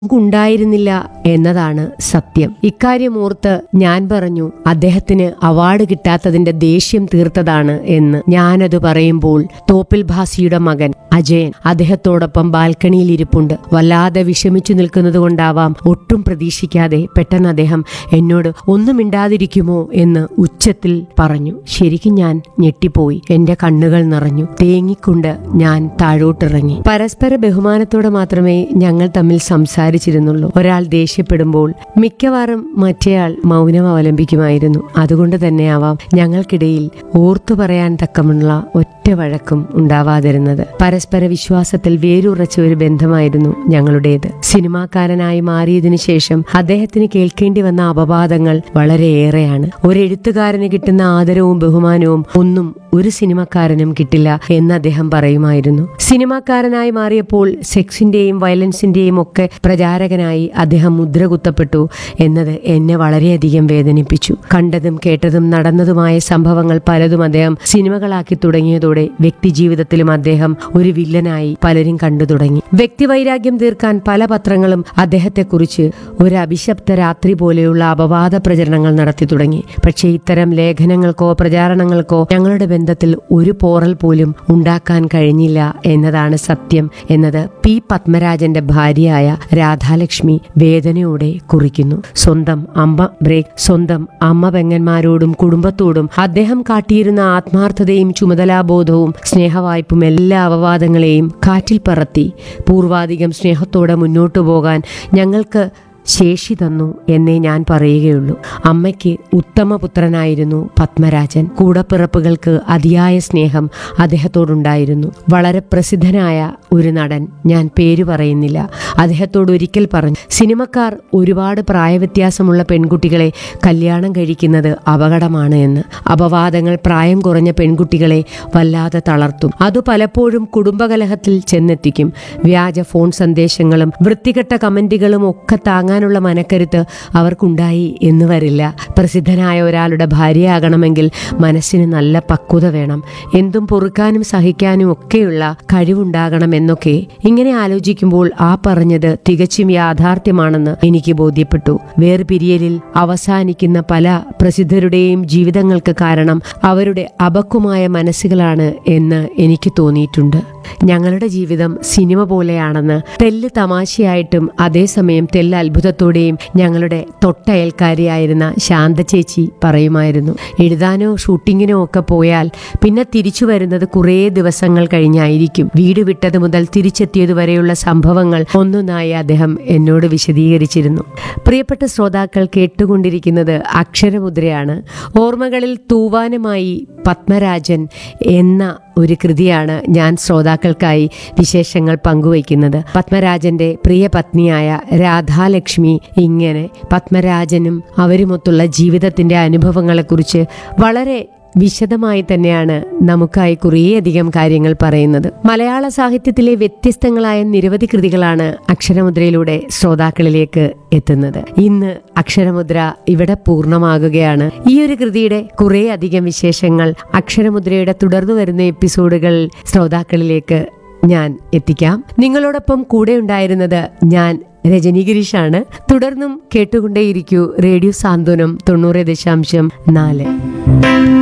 ഉണ്ടായിരുന്നില്ല എന്നതാണ് സത്യം ഇക്കാര്യം ഓർത്ത് ഞാൻ പറഞ്ഞു അദ്ദേഹത്തിന് അവാർഡ് കിട്ടാത്തതിന്റെ ദേഷ്യം തീർത്തതാണ് എന്ന് ഞാനത് പറയുമ്പോൾ തോപ്പിൽ ഭാസിയുടെ മകൻ അജയൻ അദ്ദേഹത്തോടൊപ്പം ബാൽക്കണിയിൽ ഇരിപ്പുണ്ട് വല്ലാതെ വിഷമിച്ചു നിൽക്കുന്നത് കൊണ്ടാവാം ഒട്ടും പ്രതീക്ഷിക്കാതെ പെട്ടെന്ന് അദ്ദേഹം എന്നോട് ഒന്നും മിണ്ടാതിരിക്കുമോ എന്ന് ഉച്ചത്തിൽ പറഞ്ഞു ശരിക്കും ഞാൻ ഞെട്ടിപ്പോയി എന്റെ കണ്ണുകൾ നിറഞ്ഞു തേങ്ങിക്കൊണ്ട് ഞാൻ താഴോട്ടിറങ്ങി പരസ്പര ബഹുമാനത്തോടെ മാത്രമേ ഞങ്ങൾ തമ്മിൽ സംസാരിച്ചിരുന്നുള്ളൂ ഒരാൾ ദേഷ്യപ്പെടുമ്പോൾ മിക്കവാറും മറ്റേയാൾ മൗനം അവലംബിക്കുമായിരുന്നു അതുകൊണ്ട് തന്നെയാവാം ഞങ്ങൾക്കിടയിൽ ഓർത്തു പറയാൻ തക്കമുള്ള ഒറ്റ വഴക്കും ഉണ്ടാവാതിരുന്നത് പരസ്പര വിശ്വാസത്തിൽ വേരുറച്ച ഒരു ബന്ധമായിരുന്നു ഞങ്ങളുടേത് സിനിമാക്കാരനായി മാറിയതിനു ശേഷം അദ്ദേഹത്തിന് കേൾക്കേണ്ടി വന്ന അപവാദങ്ങൾ വളരെയേറെയാണ് ഒരു എഴുത്തുകാരന് കിട്ടുന്ന ആദരവും ബഹുമാനവും ഒന്നും ഒരു സിനിമക്കാരനും കിട്ടില്ല എന്ന് അദ്ദേഹം പറയുമായിരുന്നു സിനിമാക്കാരനായി മാറിയപ്പോൾ സെക്സിന്റെയും വയലൻസിന്റെയും ഒക്കെ പ്രചാരകനായി അദ്ദേഹം മുദ്ര കുത്തപ്പെട്ടു എന്നത് എന്നെ വളരെയധികം വേദനിപ്പിച്ചു കണ്ടതും കേട്ടതും നടന്നതുമായ സംഭവങ്ങൾ പലതും അദ്ദേഹം സിനിമകളാക്കി തുടങ്ങിയതോടെ വ്യക്തിജീവിതത്തിലും അദ്ദേഹം ഒരു വില്ലനായി പലരും കണ്ടു തുടങ്ങി വ്യക്തിവൈരാഗ്യം തീർക്കാൻ പല പത്രങ്ങളും അദ്ദേഹത്തെക്കുറിച്ച് ഒരു അഭിശപ്ത രാത്രി പോലെയുള്ള അപവാദ പ്രചരണങ്ങൾ നടത്തി തുടങ്ങി പക്ഷേ ഇത്തരം ലേഖനങ്ങൾക്കോ പ്രചാരണങ്ങൾക്കോ ഞങ്ങളുടെ ബന്ധത്തിൽ ഒരു പോറൽ പോലും ഉണ്ടാക്കാൻ കഴിഞ്ഞില്ല എന്നതാണ് സത്യം എന്നത് പി പത്മരാജന്റെ ഭാര്യയായ രാധാലക്ഷ്മി വേദനയോടെ കുറിക്കുന്നു സ്വന്തം അമ്മ ബ്രേക്ക് സ്വന്തം അമ്മ പെങ്ങന്മാരോടും കുടുംബത്തോടും അദ്ദേഹം കാട്ടിയിരുന്ന ആത്മാർത്ഥതയും ചുമതലാബോധവും സ്നേഹവായ്പും എല്ലാ അപവാദങ്ങളെയും കാറ്റിൽ പറത്തി പൂർവാധികം സ്നേഹത്തോടെ മുന്നോട്ടു പോകാൻ ഞങ്ങൾക്ക് ശേഷി തന്നു എന്നേ ഞാൻ പറയുകയുള്ളൂ അമ്മയ്ക്ക് ഉത്തമ പുത്രനായിരുന്നു പത്മരാജൻ കൂടപ്പിറപ്പുകൾക്ക് അതിയായ സ്നേഹം അദ്ദേഹത്തോടുണ്ടായിരുന്നു വളരെ പ്രസിദ്ധനായ ഒരു നടൻ ഞാൻ പേര് പറയുന്നില്ല അദ്ദേഹത്തോട് ഒരിക്കൽ പറഞ്ഞു സിനിമക്കാർ ഒരുപാട് പ്രായവ്യത്യാസമുള്ള പെൺകുട്ടികളെ കല്യാണം കഴിക്കുന്നത് അപകടമാണ് എന്ന് അപവാദങ്ങൾ പ്രായം കുറഞ്ഞ പെൺകുട്ടികളെ വല്ലാതെ തളർത്തും അത് പലപ്പോഴും കുടുംബകലഹത്തിൽ ചെന്നെത്തിക്കും വ്യാജ ഫോൺ സന്ദേശങ്ങളും വൃത്തികെട്ട കമന്റുകളും ഒക്കെ താങ്ങാനുള്ള മനക്കരുത്ത് അവർക്കുണ്ടായി എന്ന് വരില്ല പ്രസിദ്ധനായ ഒരാളുടെ ഭാര്യയാകണമെങ്കിൽ മനസ്സിന് നല്ല പക്വത വേണം എന്തും പൊറുക്കാനും സഹിക്കാനും ഒക്കെയുള്ള കഴിവുണ്ടാകണം എന്നൊക്കെ ഇങ്ങനെ ആലോചിക്കുമ്പോൾ ആ പറഞ്ഞത് തികച്ചും യാഥാർത്ഥ്യമാണെന്ന് എനിക്ക് ബോധ്യപ്പെട്ടു വേർപിരിയലിൽ അവസാനിക്കുന്ന പല പ്രസിദ്ധരുടെയും ജീവിതങ്ങൾക്ക് കാരണം അവരുടെ അപക്വമായ മനസ്സുകളാണ് എന്ന് എനിക്ക് തോന്നിയിട്ടുണ്ട് ഞങ്ങളുടെ ജീവിതം സിനിമ പോലെയാണെന്ന് തെല്ല് തമാശയായിട്ടും അതേസമയം തെല്ല് അത്ഭുതത്തോടെയും ഞങ്ങളുടെ തൊട്ടയൽക്കാരിയായിരുന്ന ശാന്ത ചേച്ചി പറയുമായിരുന്നു എഴുതാനോ ഷൂട്ടിങ്ങിനോ ഒക്കെ പോയാൽ പിന്നെ തിരിച്ചു വരുന്നത് കുറേ ദിവസങ്ങൾ കഴിഞ്ഞായിരിക്കും വീട് വിട്ടത് മുതൽ തിരിച്ചെത്തിയത് വരെയുള്ള സംഭവങ്ങൾ ഒന്നൊന്നായി അദ്ദേഹം എന്നോട് വിശദീകരിച്ചിരുന്നു പ്രിയപ്പെട്ട ശ്രോതാക്കൾ കേട്ടുകൊണ്ടിരിക്കുന്നത് അക്ഷരമുദ്രയാണ് ഓർമ്മകളിൽ തൂവാനുമായി പത്മരാജൻ എന്ന ഒരു കൃതിയാണ് ഞാൻ ശ്രോതാക്കൾക്കായി വിശേഷങ്ങൾ പങ്കുവയ്ക്കുന്നത് പത്മരാജന്റെ പ്രിയ പത്നിയായ രാധാലക്ഷ്മി ഇങ്ങനെ പത്മരാജനും അവരുമൊത്തുള്ള ജീവിതത്തിന്റെ അനുഭവങ്ങളെക്കുറിച്ച് വളരെ വിശദമായി തന്നെയാണ് നമുക്കായി കുറേയധികം കാര്യങ്ങൾ പറയുന്നത് മലയാള സാഹിത്യത്തിലെ വ്യത്യസ്തങ്ങളായ നിരവധി കൃതികളാണ് അക്ഷരമുദ്രയിലൂടെ ശ്രോതാക്കളിലേക്ക് എത്തുന്നത് ഇന്ന് അക്ഷരമുദ്ര ഇവിടെ പൂർണ്ണമാകുകയാണ് ഈ ഒരു കൃതിയുടെ കുറേ അധികം വിശേഷങ്ങൾ അക്ഷരമുദ്രയുടെ തുടർന്നു വരുന്ന എപ്പിസോഡുകൾ ശ്രോതാക്കളിലേക്ക് ഞാൻ എത്തിക്കാം നിങ്ങളോടൊപ്പം കൂടെ ഉണ്ടായിരുന്നത് ഞാൻ രജനി ഗിരീഷാണ് തുടർന്നും കേട്ടുകൊണ്ടേയിരിക്കൂ റേഡിയോ സാന്ത്വനം തൊണ്ണൂറ് ദശാംശം നാല്